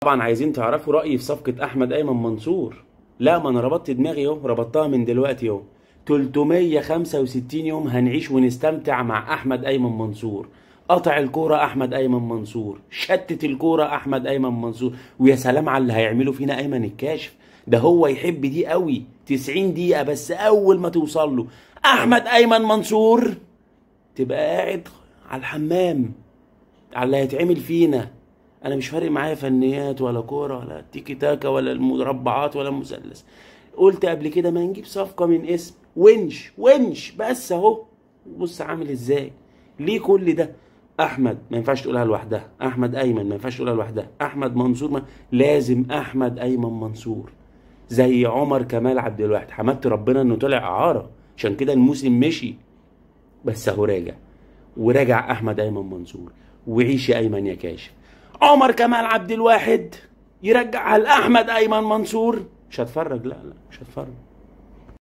طبعا عايزين تعرفوا رايي في صفقه احمد ايمن منصور لا ما انا ربطت دماغي اهو ربطتها من دلوقتي اهو 365 يوم هنعيش ونستمتع مع احمد ايمن منصور قطع الكوره احمد ايمن منصور شتت الكوره احمد ايمن منصور ويا سلام على اللي هيعمله فينا ايمن الكاشف ده هو يحب دي قوي 90 دقيقه بس اول ما توصل له احمد ايمن منصور تبقى قاعد على الحمام على اللي هيتعمل فينا انا مش فارق معايا فنيات ولا كوره ولا تيكي تاكا ولا المربعات ولا المثلث قلت قبل كده ما نجيب صفقه من اسم ونش ونش بس اهو بص عامل ازاي ليه كل ده احمد ما ينفعش تقولها لوحدها احمد ايمن ما ينفعش تقولها لوحدها احمد منصور ما لازم احمد ايمن منصور زي عمر كمال عبد الواحد حمدت ربنا انه طلع اعاره عشان كده الموسم مشي بس اهو راجع وراجع احمد ايمن منصور وعيش يا ايمن يا كاشف عمر كمال عبد الواحد يرجعها لاحمد ايمن منصور مش هتفرج لا لا مش هتفرج